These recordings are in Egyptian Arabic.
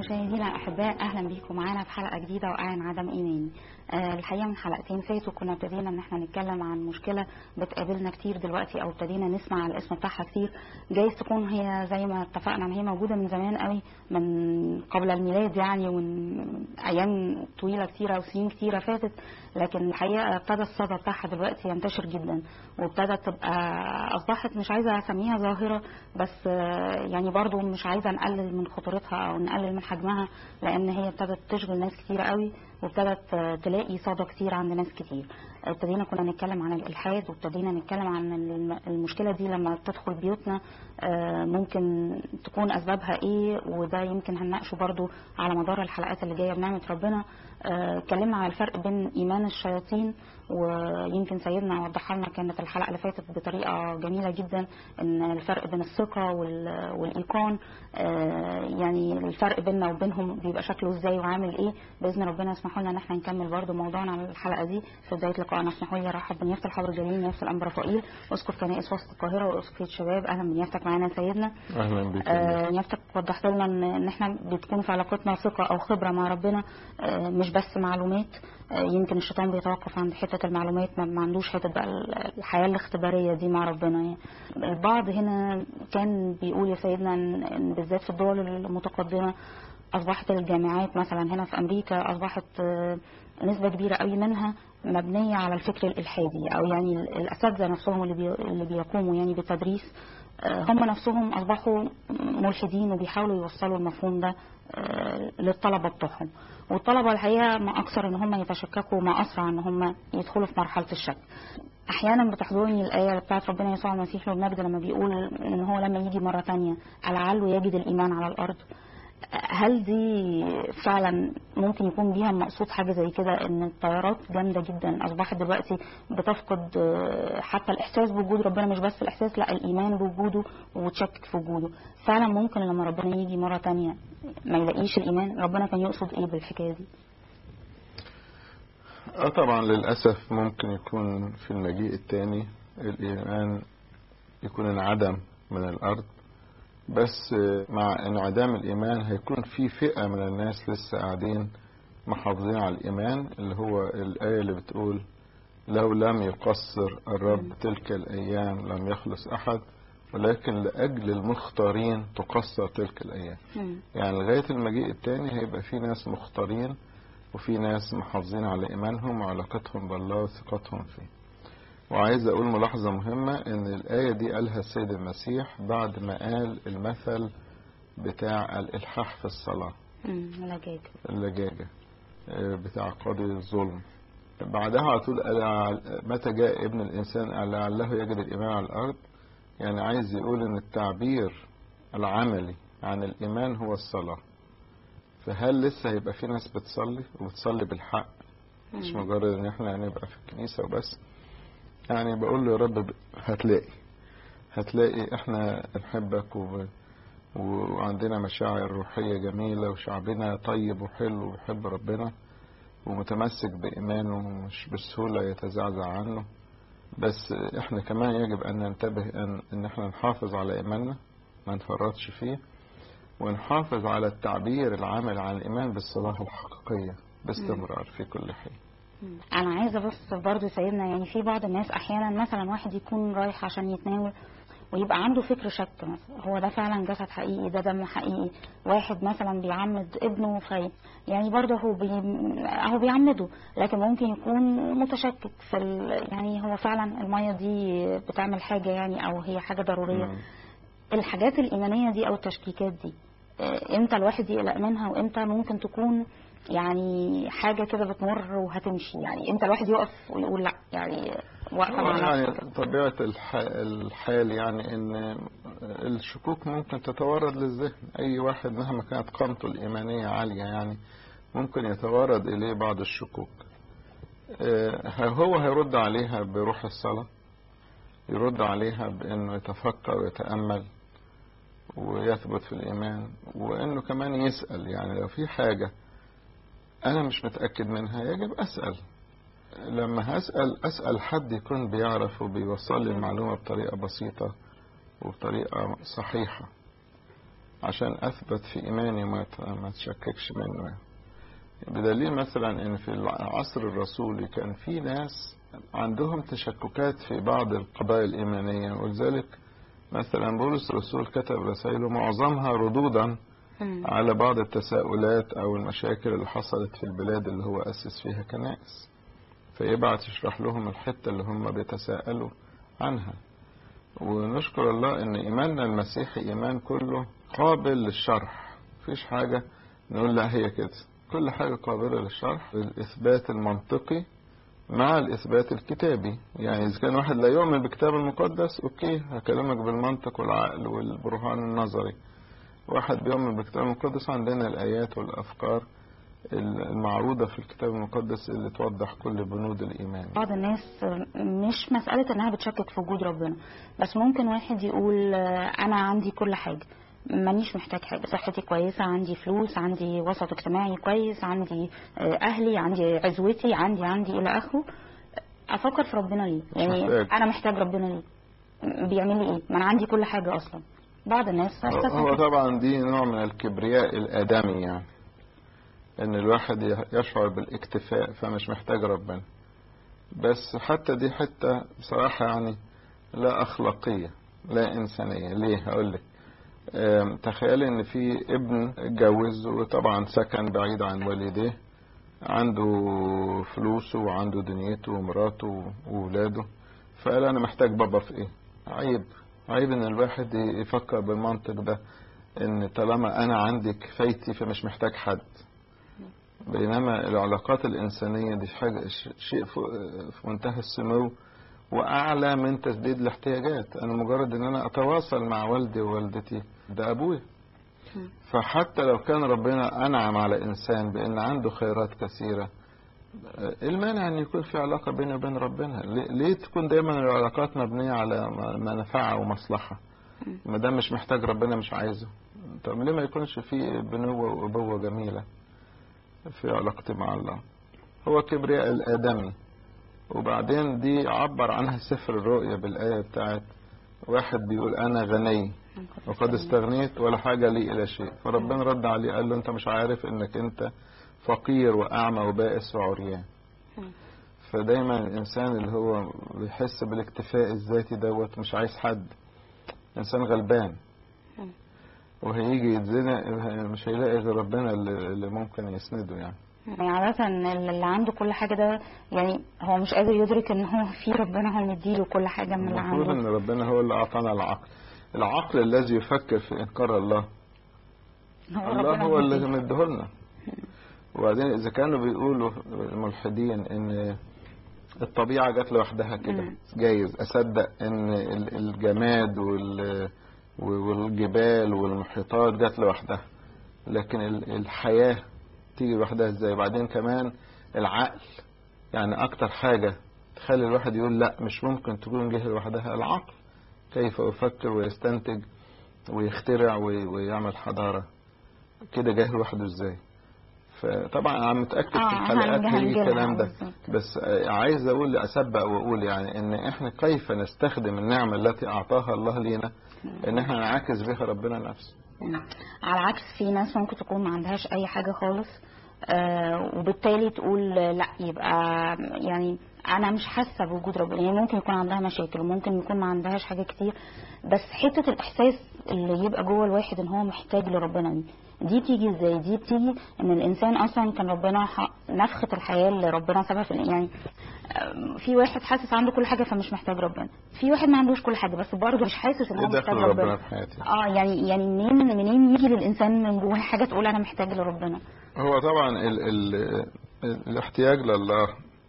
مشاهدينا الاحباء اهلا بيكم معانا في حلقه جديده وقاعد عدم ايمان آه، الحقيقه من حلقتين فاتوا كنا ابتدينا ان احنا نتكلم عن مشكله بتقابلنا كتير دلوقتي او ابتدينا نسمع الاسم بتاعها كتير جايز تكون هي زي ما اتفقنا ان هي موجوده من زمان قوي من قبل الميلاد يعني ومن ايام طويله كتيره وسنين كتيره فاتت لكن الحقيقه ابتدى الصدى بتاعها دلوقتي ينتشر جدا وابتدت تبقى اصبحت مش عايزه اسميها ظاهره بس آه، يعني برضو مش عايزه نقلل من خطورتها او نقلل من حجمها لان هي ابتدت تشغل ناس كتير قوي وابتدت آه، تلاقي صدى كتير عند ناس كتير ابتدينا كنا نتكلم عن الالحاد وابتدينا نتكلم عن الم- المشكله دي لما تدخل بيوتنا آه، ممكن تكون اسبابها ايه وده يمكن هنناقشه برضو على مدار الحلقات اللي جايه بنعمه ربنا آه، اتكلمنا على الفرق بين ايمان الشياطين ويمكن سيدنا وضحها لنا كانت الحلقه اللي فاتت بطريقه جميله جدا ان الفرق بين الثقه وال- والايقان آه، يعني الفرق بيننا وبينهم بيبقى شكله ازاي وعامل ايه باذن ربنا يسمحوا لنا ان احنا نكمل برضو موضوعنا على الحلقه دي في بدايه لقائنا اسمحوا لي ارحب بنيافه الحضر الجليل نيافه الانبا رفائيل اسقف كنائس وسط القاهره واسقفيه شباب اهلا بنيافتك معانا يا سيدنا اهلا بك آه، نيافتك وضحت لنا ان ان احنا بتكون في علاقتنا ثقه او خبره مع ربنا آه، مش بس معلومات آه، يمكن الشيطان بيتوقف عند حته المعلومات ما ما عندوش حته بقى ال- الحياه الاختباريه دي مع ربنا يعني البعض هنا كان بيقول يا سيدنا ان إن بالذات في الدول المتقدمه اصبحت الجامعات مثلا هنا في امريكا اصبحت آه، نسبه كبيره قوي منها مبنيه على الفكر الالحادي او يعني ال- الاساتذه نفسهم اللي بي- اللي بيقوموا يعني بالتدريس آه، هم نفسهم اصبحوا ملحدين وبيحاولوا يوصلوا المفهوم ده آه، للطلبه بتوعهم والطلبه الحقيقه ما اكثر ان هم يتشككوا ما اسرع ان هم يدخلوا في مرحله الشك احيانا بتحضرني الايه بتاعت ربنا يسوع المسيح له المجد لما بيقول ان هو لما يجي مره تانية لعله يجد الايمان على الارض هل دي فعلا ممكن يكون بيها مقصود حاجه زي كده ان الطيارات جامده جدا اصبحت دلوقتي بتفقد آه، حتى الاحساس بوجود ربنا مش بس الاحساس لا الايمان بوجوده وتشكك في وجوده فعلا ممكن لما ربنا يجي مره تانية ما يلاقيش الايمان ربنا كان يقصد ايه بالحكايه دي اه طبعا للاسف ممكن يكون في المجيء الثاني الايمان يكون انعدم من الارض بس مع انعدام الايمان هيكون في فئه من الناس لسه قاعدين محافظين على الايمان اللي هو الايه اللي بتقول لو لم يقصر الرب تلك الايام لم يخلص احد ولكن لاجل المختارين تقصر تلك الايام مم. يعني لغاية المجيء التاني هيبقى في ناس مختارين وفي ناس محافظين على إيمانهم وعلاقتهم بالله وثقتهم فيه وعايز أقول ملاحظة مهمة إن الآية دي قالها السيد المسيح بعد ما قال المثل بتاع الإلحاح في الصلاة مم. لجاج اللجاجة آه، بتاع قاضي الظلم بعدها على طول قال متى جاء ابن الإنسان قال لعله يجد الإيمان على الأرض يعني عايز يقول إن التعبير العملي عن الإيمان هو الصلاة فهل لسه هيبقى في ناس بتصلي وبتصلي بالحق مش مم. مجرد ان احنا نبقى في الكنيسة وبس يعني بقول له يا رب ب- هتلاقي هتلاقي احنا نحبك و... وعندنا مشاعر روحية جميلة وشعبنا طيب وحلو ويحب ربنا ومتمسك بإيمانه ومش بسهولة يتزعزع عنه بس احنا كمان يجب ان ننتبه ان, إن احنا نحافظ على إيماننا ما نفرطش فيه ونحافظ على التعبير العمل عن الإيمان بالصلاة الحقيقية باستمرار في كل حين مم. انا عايزه بس برضو سيدنا يعني في بعض الناس احيانا مثلا واحد يكون رايح عشان يتناول ويبقى عنده فكر شك مثلا هو ده فعلا جسد حقيقي ده دم حقيقي واحد مثلا بيعمد ابنه في يعني برضه هو بي هو بيعمده لكن ممكن يكون متشكك في ال... يعني هو فعلا الميه دي بتعمل حاجه يعني او هي حاجه ضروريه مم. الحاجات الايمانيه دي او التشكيكات دي آه، امتى الواحد يقلق منها وامتى ممكن تكون يعني حاجه كده بتمر وهتمشي يعني امتى الواحد يقف ويقول لا يعني واقفه مع يعني نفسه طبيعة الح- الحال يعني ان الشكوك ممكن تتوارد للذهن اي واحد مهما كانت قامته الايمانية عالية يعني ممكن يتوارد اليه بعض الشكوك آه، هو هيرد عليها بروح الصلاة يرد عليها بانه يتفكر ويتأمل ويثبت في الايمان وانه كمان يسأل يعني لو في حاجة انا مش متأكد منها يجب اسأل لما هسأل أسأل حد يكون بيعرف وبيوصل لي المعلومة بطريقة بسيطة وبطريقة صحيحة عشان اثبت في ايماني ما ما تشككش منه يعني. بدليل مثلا ان في العصر الرسولي كان في ناس عندهم تشككات في بعض القضايا الايمانيه ولذلك مثلا بولس الرسول كتب رسائله معظمها ردودا مم. على بعض التساؤلات او المشاكل اللي حصلت في البلاد اللي هو اسس فيها كنائس فيبعت يشرح لهم الحته اللي هم بيتساءلوا عنها ونشكر الله ان ايماننا المسيحي ايمان كله قابل للشرح مفيش حاجه نقول لا هي كده كل حاجه قابله للشرح الاثبات المنطقي مع الاثبات الكتابي يعني اذا كان واحد لا يؤمن بالكتاب المقدس اوكي هكلمك بالمنطق والعقل والبرهان النظري واحد بيؤمن بالكتاب المقدس عندنا الآيات والأفكار المعروضة في الكتاب المقدس اللي توضح كل بنود الإيمان بعض الناس مش مسألة انها بتشكك في وجود ربنا بس ممكن واحد يقول آه، انا عندي كل حاجة مانيش محتاج حاجة صحتي كويسة عندي فلوس عندي وسط اجتماعي كويس عندي آه، اهلي عندي عزوتي عندي عندي الى اخره افكر في ربنا ليه يعني محتاج. انا محتاج ربنا ليه بيعمل لي ايه ما انا عندي كل حاجة اصلا بعض الناس أساساً هو كده. طبعا دي نوع من الكبرياء الآدمي يعني إن الواحد يشعر بالاكتفاء فمش محتاج ربنا بس حتى دي حتة بصراحة يعني لا أخلاقية لا إنسانية ليه هقول لك آم، تخيل إن في ابن اتجوز وطبعا سكن بعيد عن والديه عنده فلوسه وعنده دنيته ومراته وولاده فقال أنا محتاج بابا في إيه عيب عيب إن الواحد يفكر بالمنطق ده إن طالما أنا عندي كفايتي فمش محتاج حد بينما العلاقات الإنسانية دي حاجة ش- شيء فوق- في منتهى السمو وأعلى من تسديد الاحتياجات أنا مجرد إن أنا أتواصل مع والدي ووالدتي ده أبويا مم. فحتى لو كان ربنا أنعم على إنسان بأن عنده خيرات كثيرة آه، إيه المانع أن يكون في علاقة بيني وبين ربنا ليه, ليه تكون دايما العلاقات مبنية على م- منفعة ومصلحة ما دام مش محتاج ربنا مش عايزه طب ليه ما يكونش في بنوة وأبوة جميلة في علاقتي مع الله هو كبرياء الآدمي وبعدين دي عبر عنها سفر الرؤيا بالآية بتاعت واحد بيقول أنا غني وقد استغنيت ولا حاجة لي إلى شيء فربنا رد عليه قال له أنت مش عارف إنك أنت فقير وأعمى وبائس وعريان مم. فدايما الإنسان اللي هو بيحس بالاكتفاء الذاتي دوت مش عايز حد إنسان غلبان مم. وهيجي يتزنق مش هيلاقي غير ربنا اللي اللي ممكن يسنده يعني يعني عادة اللي عنده كل حاجة ده يعني هو مش قادر يدرك ان هو في ربنا هو مديله كل حاجة من اللي المفروض عنده ان ربنا هو اللي اعطانا العقل العقل الذي يفكر في انكار الله هو الله ربنا هو اللي مديله. مديهولنا وبعدين اذا كانوا بيقولوا الملحدين ان الطبيعه جت لوحدها كده مم. جايز اصدق ان ال- الجماد وال والجبال والمحيطات جت لوحدها لكن ال- الحياه تيجي لوحدها ازاي بعدين كمان العقل يعني اكتر حاجه تخلي الواحد يقول لا مش ممكن تكون جه لوحدها العقل كيف يفكر ويستنتج ويخترع وي- ويعمل حضاره كده جه لوحده ازاي فطبعا انا متاكد في اه الحلقات هنجي- هيجي هنجيلها الكلام ده بالظبط. بس آه، عايز اقول اسبق واقول يعني ان احنا كيف نستخدم النعمه التي اعطاها الله لينا ان احنا نعاكس بها ربنا نفسه مم. على عكس في ناس ممكن تكون ما عندهاش اي حاجة خالص آه وبالتالي تقول آه، لا يبقى يعني انا مش حاسة بوجود ربنا يعني ممكن يكون عندها مشاكل وممكن يكون ما عندهاش حاجة كتير بس حتة الاحساس اللي يبقى جوه الواحد ان هو محتاج لربنا دي دي بتيجي ازاي دي بتيجي ان الانسان اصلا كان ربنا ح- نفخة الحياة اللي ربنا سابها في يعني آم، في واحد حاسس عنده كل حاجة فمش محتاج ربنا في واحد ما عندوش كل حاجة بس برضه مش حاسس ان هو ايه محتاج دخل ربنا ربنا في حياتي اه يعني يعني منين منين يجي للانسان من جواه حاجه تقول انا محتاج لربنا هو طبعا ال ال ال الاحتياج لله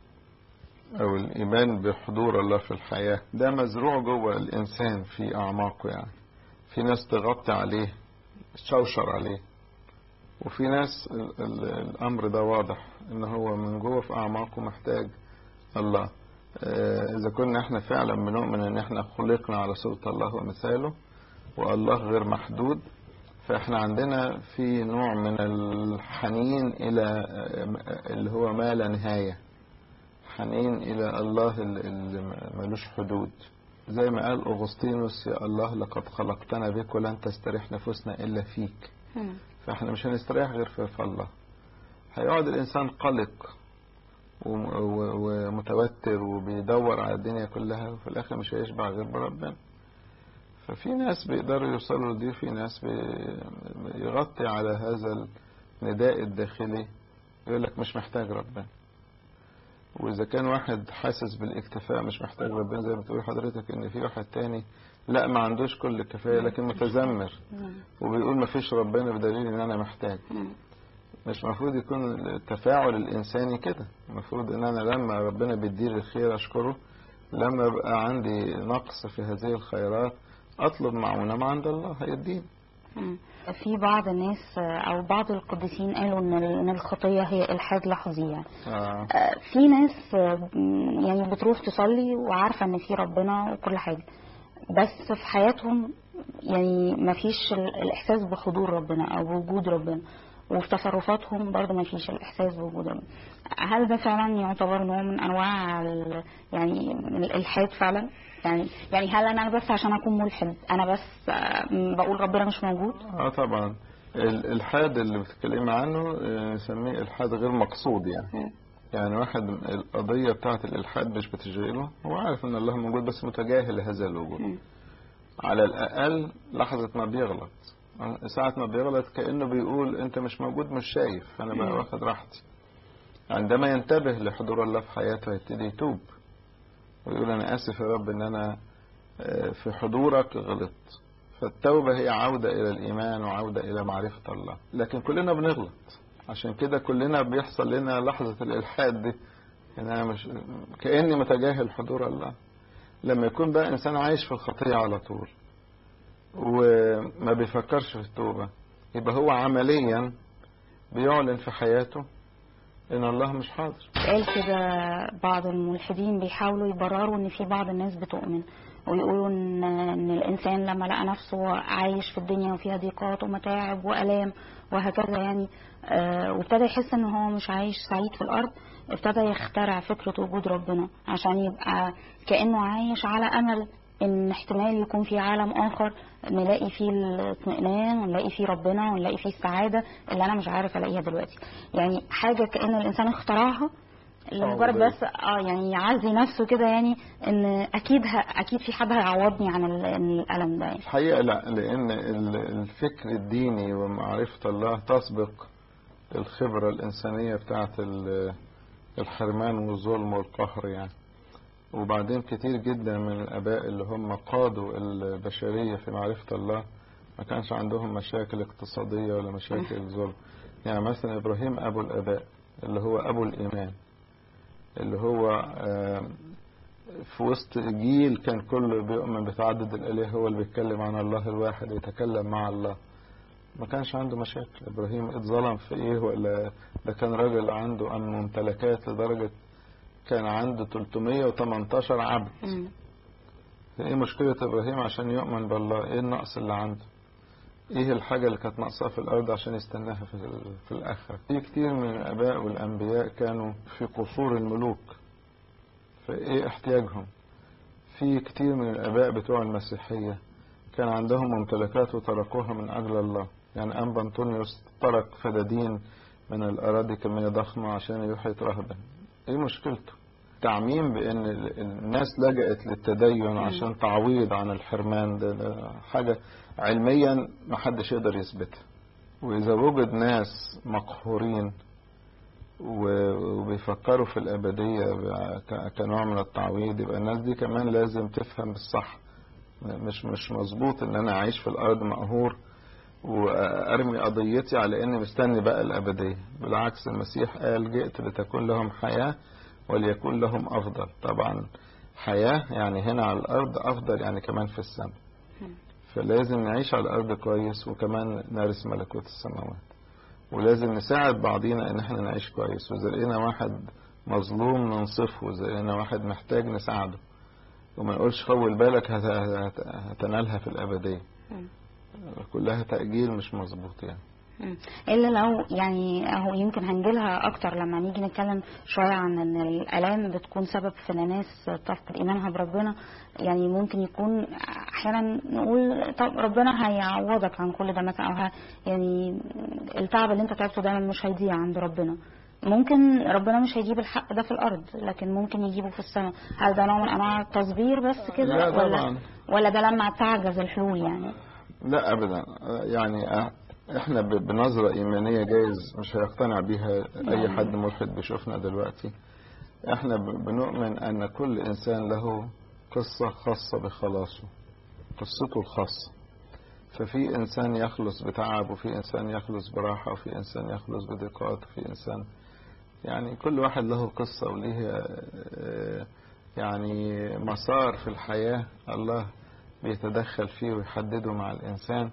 او الايمان بحضور الله في الحياه ده مزروع جوه الانسان في اعماقه يعني في ناس تغطي عليه تشوشر عليه وفي ناس ال ال الامر ده واضح ان هو من جوه في اعماقه محتاج الله آه، اذا كنا احنا فعلا بنؤمن ان احنا خلقنا على صوره الله ومثاله والله غير محدود فاحنا عندنا في نوع من الحنين الى آه، اللي هو ما لا نهايه حنين الى الله اللي اللي ملوش حدود زي ما قال أغسطينوس يا الله لقد خلقتنا بك ولن تستريح نفوسنا إلا فيك مم. فاحنا مش هنستريح غير في في الله هيقعد الإنسان قلق وم- و- ومتوتر وبيدور على الدنيا كلها وفي الآخر مش هيشبع غير بربنا ففي ناس بيقدروا يوصلوا لدي في ناس بي- بيغطي على هذا النداء الداخلي يقول لك مش محتاج ربنا وإذا كان واحد حاسس بالاكتفاء مش محتاج ربنا زي ما تقول حضرتك إن في واحد تاني لا ما عندوش كل الكفاية لكن متذمر مم. وبيقول ما فيش ربنا بدليل إن أنا محتاج مم. مش المفروض يكون التفاعل الإنساني كده المفروض إن أنا لما ربنا بيديلي الخير أشكره لما بقى عندي نقص في هذه الخيرات أطلب معونة من عند الله هيديني مم. في بعض الناس آه، او بعض القديسين قالوا ان ال- ان الخطيه هي الحاد لحظي يعني آه. آه، في ناس آه، م- يعني بتروح تصلي وعارفه ان في ربنا وكل حاجه بس في حياتهم يعني ما فيش ال- الاحساس بحضور ربنا او بوجود ربنا وفي تصرفاتهم برضه ما فيش الاحساس بوجود ربنا هل ده فعلا يعتبر نوع من انواع ال- يعني من الالحاد فعلا يعني يعني هل انا بس عشان اكون ملحد انا بس آه، بقول ربنا مش موجود اه طبعا الالحاد اللي بتتكلمي عنه آه، نسميه الحاد غير مقصود يعني مم. يعني واحد القضية بتاعت الإلحاد مش بتشغله هو عارف إن الله موجود بس متجاهل هذا الوجود مم. على الأقل لحظة ما بيغلط ساعة ما بيغلط كأنه بيقول أنت مش موجود مش شايف فأنا بقى مم. واخد راحتي عندما ينتبه لحضور الله في حياته يبتدي يتوب ويقول أنا آسف يا رب إن أنا آه، في حضورك غلطت فالتوبة هي عودة إلى الإيمان وعودة إلى معرفة الله لكن كلنا بنغلط عشان كده كلنا بيحصل لنا لحظة الإلحاد دي إن أنا مش كأني متجاهل حضور الله لما يكون بقى إنسان عايش في الخطية على طول وما بيفكرش في التوبة يبقى هو عمليا بيعلن في حياته إن الله مش حاضر قال كده بعض الملحدين بيحاولوا يبرروا ان في بعض الناس بتؤمن ويقولوا ان ان الانسان لما لقى نفسه عايش في الدنيا وفيها ضيقات ومتاعب والام وهكذا يعني آه، وابتدى يحس ان هو مش عايش سعيد في الارض ابتدى يخترع فكره وجود ربنا عشان يبقى كانه عايش على امل ان احتمال يكون في عالم اخر نلاقي فيه الاطمئنان ونلاقي فيه ربنا ونلاقي فيه السعاده اللي انا مش عارف الاقيها دلوقتي يعني حاجه كان الانسان اخترعها لمجرد أو- بس اه يعني يعزي نفسه كده يعني ان اكيد ه... اكيد في حد هيعوضني عن ال- الالم ده يعني. الحقيقة لا لأن ال- الفكر الديني ومعرفة الله تسبق الخبرة الإنسانية بتاعت ال- الحرمان والظلم والقهر يعني وبعدين كتير جدا من الآباء اللي هم قادوا البشرية في معرفة الله ما كانش عندهم مشاكل اقتصادية ولا مشاكل ظلم يعني مثلا إبراهيم أبو الآباء اللي هو أبو الإيمان اللي هو آم، في وسط جيل كان كله بيؤمن بتعدد الآلهة هو اللي بيتكلم عن الله الواحد يتكلم مع الله ما كانش عنده مشاكل إبراهيم اتظلم في إيه ولا ده كان راجل عنده أمن ممتلكات لدرجة كان عنده 318 عبد مم. ايه مشكلة ابراهيم عشان يؤمن بالله ايه النقص اللي عنده ايه الحاجة اللي كانت ناقصاه في الارض عشان يستناها في, في الاخرة في كتير من الاباء والانبياء كانوا في قصور الملوك فايه احتياجهم في كتير من الاباء بتوع المسيحية كان عندهم ممتلكات وتركوها من اجل الله يعني انبا انطونيوس ترك فدادين من الاراضي كمية ضخمة عشان يروح يترهبن ايه مشكلته تعميم بان ال- الناس لجأت للتدين عشان تعويض عن الحرمان ده, ده حاجة علميا ما حدش يقدر يثبتها واذا وجد ناس مقهورين و- وبيفكروا في الأبدية ك- كنوع من التعويض يبقى الناس دي كمان لازم تفهم الصح مش مش مظبوط ان انا اعيش في الارض مقهور وارمي قضيتي على اني مستني بقى الابديه بالعكس المسيح قال جئت لتكون لهم حياه وليكون لهم افضل طبعا حياه يعني هنا على الارض افضل يعني كمان في السماء فلازم نعيش على الارض كويس وكمان نرث ملكوت السماوات ولازم نساعد بعضينا ان احنا نعيش كويس واذا لقينا واحد مظلوم ننصفه واذا لقينا واحد محتاج نساعده وما نقولش طول بالك هت- هت- هتنالها في الابديه مم. كلها تأجيل مش مظبوط يعني مم. الا لو يعني اهو يمكن هنجيلها اكتر لما نيجي نتكلم شويه عن ان الالام بتكون سبب في ان ناس تفقد ايمانها بربنا يعني ممكن يكون احيانا نقول طب ربنا هيعوضك عن كل ده مثلا او ه- يعني التعب اللي انت تعبته ده مش هيضيع عند ربنا ممكن ربنا مش هيجيب الحق ده في الارض لكن ممكن يجيبه في السماء هل ده نوع من انواع التصبير بس كده لا ولا طبعا ولا ده لما تعجز الحلول يعني لا ابدا يعني احنا ب- بنظرة ايمانية جايز مش هيقتنع بيها اي حد ملحد بيشوفنا دلوقتي احنا ب- بنؤمن ان كل انسان له قصة خاصة بخلاصه قصته الخاصة ففي انسان يخلص بتعب وفي انسان يخلص براحة وفي انسان يخلص بضيقات وفي انسان يعني كل واحد له قصة وليه آه، يعني مسار في الحياة الله بيتدخل فيه ويحدده مع الإنسان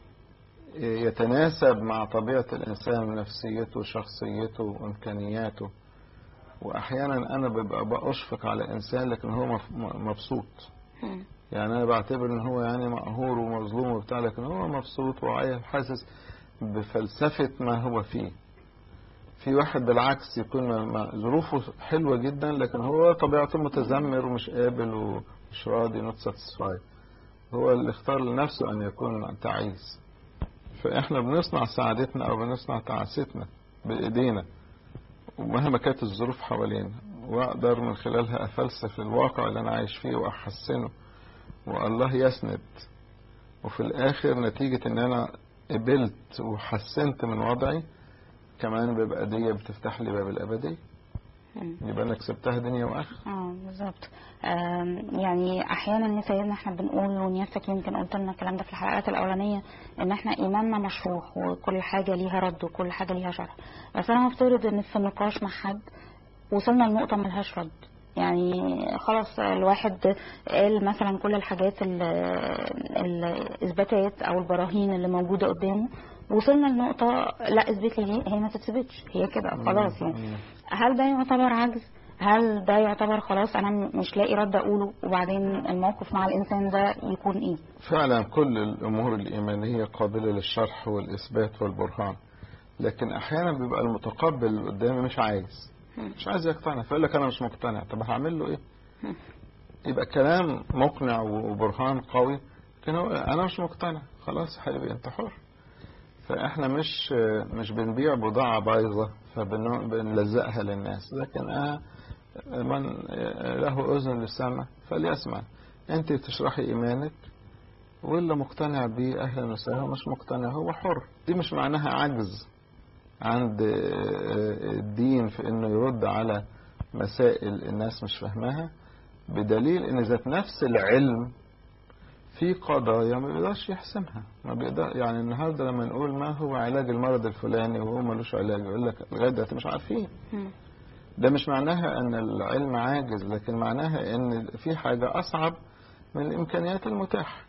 يتناسب مع طبيعة الإنسان نفسيته شخصيته وإمكانياته وأحيانا أنا ببقى بأشفق على إنسان لكن هو مف- مبسوط مم. يعني أنا بعتبر إن هو يعني مقهور ومظلوم وبتاع لكن هو مبسوط وعايز حاسس بفلسفة ما هو فيه في واحد بالعكس يكون ما- ما- ظروفه حلوة جدا لكن هو طبيعته متذمر ومش قابل ومش راضي not satisfied هو اللي اختار لنفسه أن يكون تعيس فإحنا بنصنع سعادتنا أو بنصنع تعاستنا بإيدينا ومهما كانت الظروف حوالينا وأقدر من خلالها أفلسف الواقع اللي أنا عايش فيه وأحسنه والله يسند وفي الآخر نتيجة إن أنا قبلت وحسنت من وضعي كمان بيبقى دي بتفتح لي باب الأبدية مم. يبقى أنا كسبتها دنيا وآخرة اه بالظبط آم، يعني احيانا يا سيدنا احنا بنقول ونيافتك يمكن قلت لنا الكلام ده في الحلقات الاولانيه ان احنا ايماننا مشروح وكل حاجه ليها رد وكل حاجه ليها شرح بس انا هفترض ان في النقاش مع حد وصلنا لنقطه ملهاش رد يعني خلاص الواحد قال مثلا كل الحاجات ال- الاثباتات او البراهين اللي موجوده قدامه وصلنا لنقطه لا اثبت لي دي هي ما تثبتش هي كده خلاص يعني مم. هل ده يعتبر عجز هل ده يعتبر خلاص انا م- مش لاقي رد اقوله وبعدين الموقف مع الانسان ده يكون ايه فعلا كل الأمور الإيمانية قابلة للشرح والإثبات والبرهان لكن أحيانا بيبقى المتقبل اللي قدامي مش عايز مم. مش عايز يقتنع فيقول لك أنا مش مقتنع طب هعمل له إيه؟ مم. يبقى كلام مقنع وبرهان قوي لكن هو أنا مش مقتنع خلاص حبيبي أنت حر فإحنا مش مش بنبيع بضاعة بايظة فبنلزقها للناس لكن آه من له أذن للسمع فليسمع أنت تشرحي إيمانك واللي مقتنع بيه أهلا وسهلا مش مقتنع هو حر دي مش معناها عجز عند الدين في انه يرد على مسائل الناس مش فاهماها بدليل ان ذات نفس العلم في قضايا ما بيقدرش يحسمها ما بيقدر يعني النهارده لما نقول ما هو علاج المرض الفلاني وهو ملوش علاج يقول لك لغايه دلوقتي مش عارفين مم. ده مش معناها ان العلم عاجز لكن معناها ان في حاجه اصعب من الامكانيات المتاحه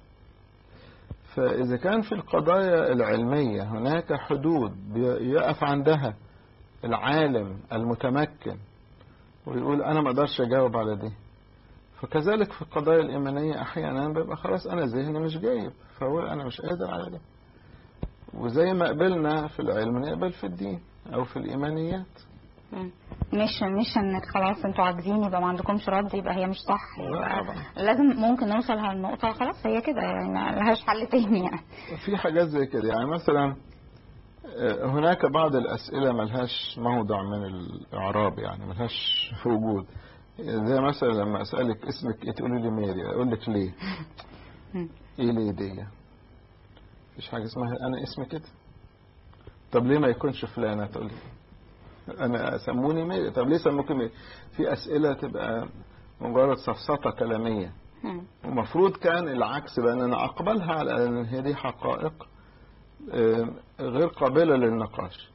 فاذا كان في القضايا العلميه هناك حدود يقف عندها العالم المتمكن ويقول انا ما اقدرش اجاوب على دي فكذلك في القضايا الايمانيه احيانا بيبقى خلاص انا ذهني مش جايب فاقول انا مش قادر على ده وزي ما قبلنا في العلم نقبل في الدين او في الايمانيات مم. مش مش انك خلاص انتوا عاجزين يبقى ما عندكمش رد يبقى هي مش صح لا يبقى طبعا. لازم ممكن نوصل للنقطه خلاص هي كده يعني ما لهاش حل تاني يعني في حاجات زي كده يعني مثلا آه، هناك بعض الأسئلة ملهاش موضع من الإعراب يعني ملهاش وجود زي مثلا لما أسألك اسمك إيه تقولي لي ميري أقول لك ليه مم. إيه ليه دي مفيش حاجة اسمها أنا اسمي كده طب ليه ما يكونش فلانة تقولي أنا سموني ميري طب ليه سموكي ميري في أسئلة تبقى مجرد سفسطة كلامية مم. ومفروض كان العكس بأن أنا أقبلها على أن هي دي حقائق آه، غير قابلة للنقاش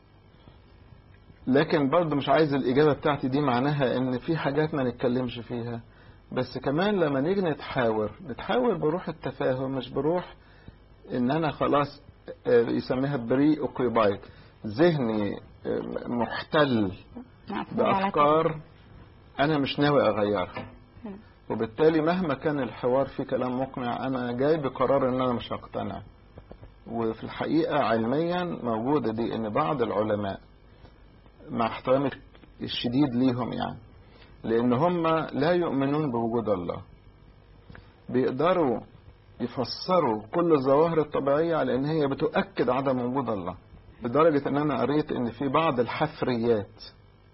لكن برضه مش عايز الإجابة بتاعتي دي معناها إن في حاجات ما نتكلمش فيها بس كمان لما نيجي نتحاور نتحاور بروح التفاهم مش بروح إن أنا خلاص آه، يسميها بري أوكيبايد ذهني آه، محتل مقفول على كده. بأفكار أنا مش ناوي أغيرها مم. وبالتالي مهما كان الحوار فيه كلام مقنع أنا جاي بقرار إن أنا مش هقتنع وفي الحقيقة علميا موجودة دي ان بعض العلماء مع احترامي الشديد ليهم يعني لان هم لا يؤمنون بوجود الله بيقدروا يفسروا كل الظواهر الطبيعية على ان هي بتؤكد عدم وجود الله لدرجة ان انا قريت ان في بعض الحفريات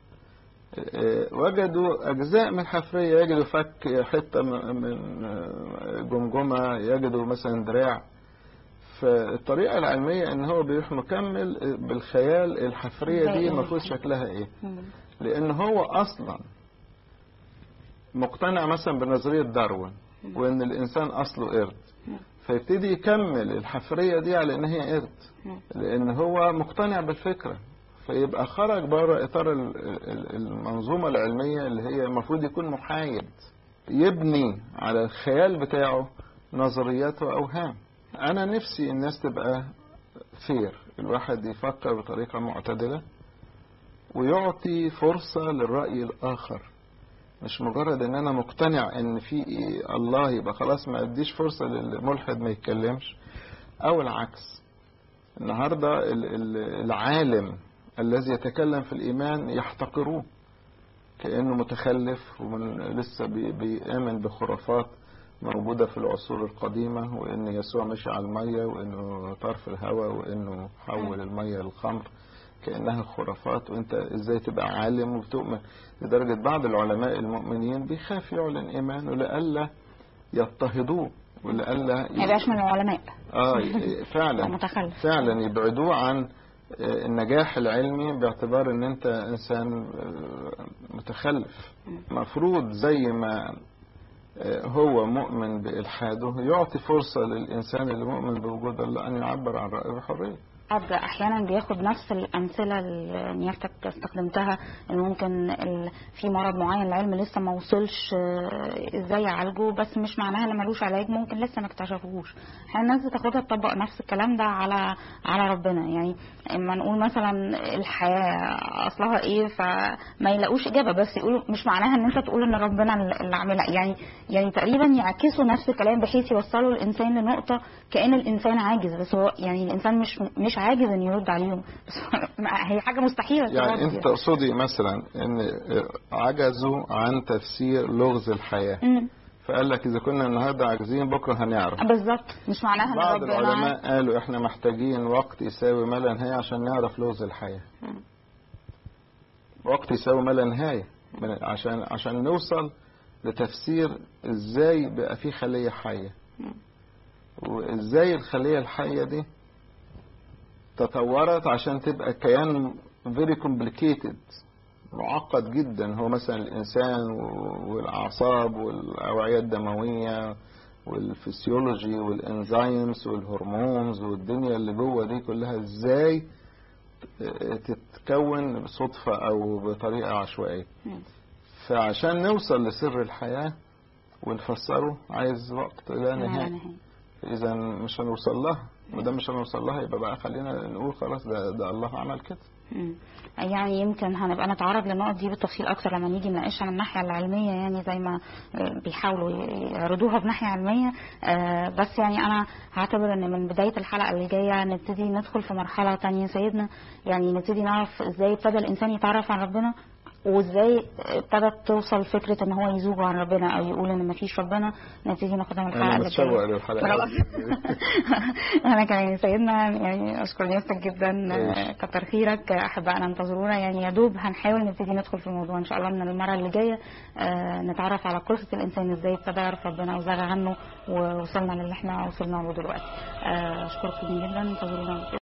وجدوا اجزاء من الحفرية يجدوا فك حتة من جمجمة يجدوا مثلا دراع فالطريقة العلمية ان هو بيروح مكمل بالخيال الحفرية دي المفروض شكلها ايه لان هو اصلا مقتنع مثلا بنظرية داروين وان الانسان اصله قرد فيبتدي يكمل الحفرية دي على ان هي قرد لان هو مقتنع بالفكرة فيبقى خرج بره اطار المنظومة العلمية اللي هي المفروض يكون محايد يبني على الخيال بتاعه نظريات واوهام انا نفسي الناس تبقى فير الواحد يفكر بطريقة معتدلة ويعطي فرصة للرأي الآخر مش مجرد ان انا مقتنع ان في الله يبقى خلاص ما اديش فرصة للملحد ما يتكلمش او العكس النهاردة العالم الذي يتكلم في الايمان يحتقروه كأنه متخلف ومن لسه بيآمن بخرافات موجودة في العصور القديمة وإن يسوع مشي على المية وإنه طرف الهواء وإنه حول المية للخمر كأنها خرافات وإنت إزاي تبقى عالم وبتؤمن لدرجة بعض العلماء المؤمنين بيخاف يعلن إيمانه لألا يضطهدوه ولألا ما يبقاش من العلماء آه فعلا متخلف فعلا يبعدوه عن النجاح العلمي باعتبار ان انت انسان متخلف مفروض زي ما هو مؤمن بإلحاده يعطي فرصة للإنسان اللي مؤمن بوجود الله أن يعبر عن رأيه بحرية بعض احيانا بياخد نفس الامثله اللي نيافتك استخدمتها ان ممكن في مرض معين العلم لسه ما وصلش ازاي يعالجه بس مش معناها ان ملوش علاج ممكن لسه ما اكتشفوهوش احيانا الناس بتاخدها تطبق نفس الكلام ده على على ربنا يعني اما نقول مثلا الحياه اصلها ايه فما يلاقوش اجابه بس يقولوا مش معناها ان انت تقول ان ربنا اللي عاملها يعني يعني تقريبا يعكسوا نفس الكلام بحيث يوصلوا الانسان لنقطه كان الانسان عاجز بس هو يعني الانسان مش مش عاجز ان يرد عليهم بس هي حاجه مستحيله يعني انت تقصدي مثلا ان عجزوا عن تفسير لغز الحياه مم. فقال لك اذا كنا النهارده عاجزين بكره هنعرف بالظبط مش معناها ان بعض ربنا العلماء قالوا احنا محتاجين وقت يساوي ما لا نهايه عشان نعرف لغز الحياه مم. وقت يساوي ما لا نهايه من- عشان عشان نوصل لتفسير ازاي بقى في خليه حيه مم. وازاي الخليه الحيه دي تطورت عشان تبقى كيان very complicated معقد جدا هو مثلا الإنسان والأعصاب والأوعية الدموية والفسيولوجي والإنزيمز والهرمونز والدنيا اللي جوه دي كلها إزاي تتكون بصدفة أو بطريقة عشوائية مم. فعشان نوصل لسر الحياة ونفسره عايز وقت لا لا نهاية نهاية. إذا مش هنوصل لها ما دام مش هنوصل لها يبقى بقى خلينا نقول خلاص ده, ده الله عمل كده مم. يعني يمكن هنبقى نتعرض للنقط دي بالتفصيل اكتر لما نيجي نناقشها من الناحيه العلميه يعني زي ما آه، بيحاولوا يعرضوها بناحيه علميه آه، بس يعني انا هعتبر ان من بدايه الحلقه اللي جايه نبتدي ندخل في مرحله تانية سيدنا يعني نبتدي نعرف ازاي ابتدى الانسان يتعرف عن ربنا وازاي ابتدت توصل فكره ان هو يزوج عن ربنا او يقول ان مفيش ربنا نبتدي ناخدها من الحلقه أنا اللي متشوق جايه للحلقة خلاص. انا كمان سيدنا يعني اشكر نفسك جدا ماشي. كتر خيرك احبائنا انتظرونا يعني يا دوب هنحاول نبتدي ندخل في الموضوع ان شاء الله من المره اللي جايه آه، نتعرف على قصه الانسان ازاي ابتدى يعرف ربنا وزغى عنه ووصلنا للي احنا وصلنا له دلوقتي آه، اشكركم جدا انتظرونا